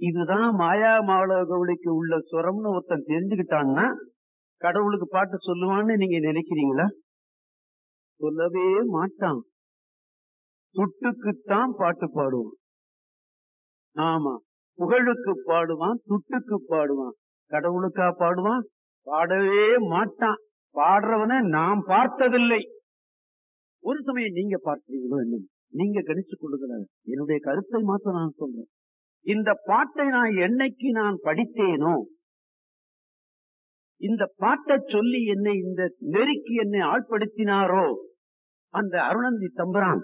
இதுதான் மாயா மாவள கவுளிக்கு உள்ள சுரம்னு ஒருத்தன் தெரிஞ்சுக்கிட்டான்னா கடவுளுக்கு பாட்டு சொல்லுவான்னு நீங்க நினைக்கிறீங்களா சொல்லவே மாட்டான் துட்டுக்குத்தான் பாட்டு பாடுவான் ஆமா புகழுக்கு பாடுவான் துட்டுக்கு பாடுவான் கடவுளுக்கா பாடுவான் பாடவே மாட்டான் பாடுறவனை நாம் பார்த்ததில்லை ஒரு சமயம் நீங்க பார்த்தீங்களோ என்ன நீங்க கணிச்சு கொள்ளுகிறார் என்னுடைய கருத்தை மாத்த நான் சொல்றேன் இந்த பாட்டை நான் என்னைக்கு நான் படித்தேனோ இந்த பாட்டை சொல்லி என்னை இந்த நெருக்கி என்னை ஆட்படுத்தினாரோ அந்த அருணந்தி தம்பரான்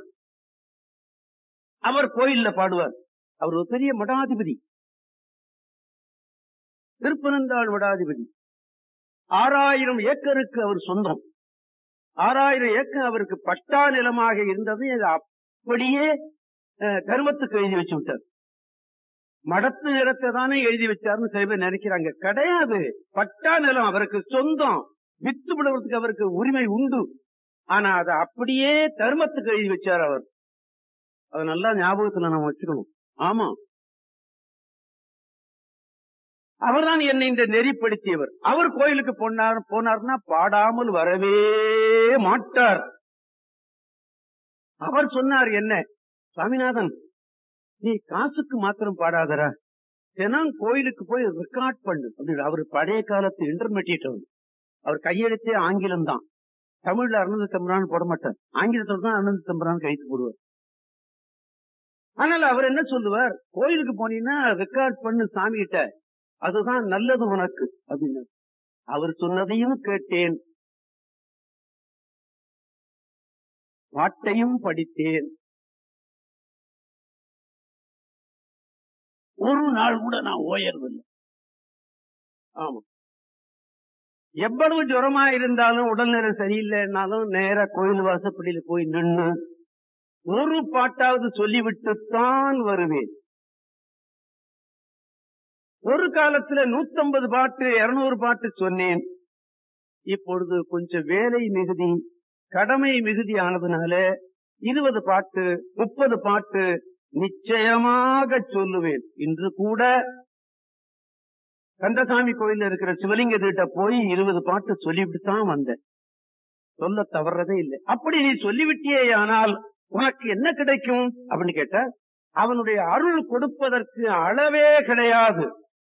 அவர் கோயில்ல பாடுவார் அவர் ஒரு பெரிய மடாதிபதி திருப்பனந்தாள் மடாதிபதி ஆறாயிரம் ஏக்கருக்கு அவர் சொந்தம் ஆறாயிரம் ஏக்கர் அவருக்கு பட்டா நிலமாக இருந்தது அது அப்படியே அஹ், தர்மத்துக்கு எழுதி வச்சு விட்டார் மடத்து நிலத்தை தானே எழுதி வச்சாருன்னு சில பேர் நினைக்கிறாங்க கிடையாது பட்டா நிலம் அவருக்கு சொந்தம் வித்து விடுவதற்கு அவருக்கு உரிமை உண்டு ஆனா அதை அப்படியே தர்மத்துக்கு எழுதி வச்சார் அவர் அது நல்லா ஞாபகத்துல நம்ம வச்சுக்கணும் ஆமா அவர்தான் என்னை இந்த நெறிப்படுத்தியவர் அவர் கோயிலுக்கு போனார் போனார்னா பாடாமல் வரவே மாட்டார் அவர் சொன்னார் என்ன சாமிநாதன் நீ காசுக்கு மாத்திரம் பாடாதரா தினம் கோயிலுக்கு போய் ரெக்கார்ட் பண்ணு அப்படின்னு அவர் பழைய காலத்து இன்டர்மீடியட் அவர் அவர் கையெழுத்தே ஆங்கிலம் தான் தமிழ்ல அருணந்த தம்பரான் போட மாட்டார் ஆங்கிலத்துல தான் அருணந்த தம்பரான் கைத்து போடுவார் ஆனால் அவர் என்ன சொல்லுவார் கோயிலுக்கு போனீங்கன்னா ரெக்கார்ட் பண்ணு சாமி கிட்ட அதுதான் நல்லது உனக்கு அப்படின்னு அவர் சொன்னதையும் கேட்டேன் பாட்டையும் படித்தேன் ஒரு நாள் கூட நான் ஓயறதில்லை ஆமா எவ்வளவு ஜுரமா இருந்தாலும் உடல்நிலை சரியில்லைன்னாலும் நேரா கோயில் வாசப்படியில போய் நின்னு ஒரு பாட்டாவது சொல்லிவிட்டுத்தான் வருவேன் ஒரு காலத்துல 150 பாட்டு 200 பாட்டு சொன்னேன் இப்பொழுது கொஞ்சம் வேலை மிகுதி கடமை மிகுதி ஆனதுனால இருபது பாட்டு முப்பது பாட்டு நிச்சயமாக சொல்லுவேன் இன்று கூட கந்தசாமி கோயில்ல இருக்கிற சிவலிங்க கிட்ட போய் இருபது பாட்டு சொல்லிவிட்டு தான் வந்தேன் சொல்ல தவறதே இல்லை அப்படி நீ சொல்லிவிட்டியே ஆனால் உனக்கு என்ன கிடைக்கும் அப்படின்னு கேட்ட அவனுடைய அருள் கொடுப்பதற்கு அளவே கிடையாது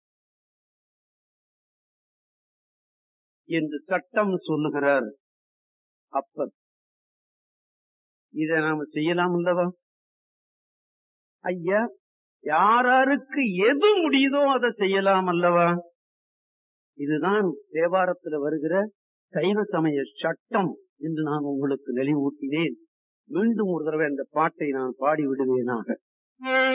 என்று சட்டம் சொல்லுகிறார் அப்பர் இதை நாம செய்யலாம் அல்லவா ஐயா யாராருக்கு எது முடியுதோ அதை செய்யலாம் அல்லவா இதுதான் தேவாரத்துல வருகிற சைவ சமய சட்டம் என்று நான் உங்களுக்கு நெளிவூட்டினேன் மீண்டும் ஒரு தடவை அந்த பாட்டை நான் பாடி விடுவேனாக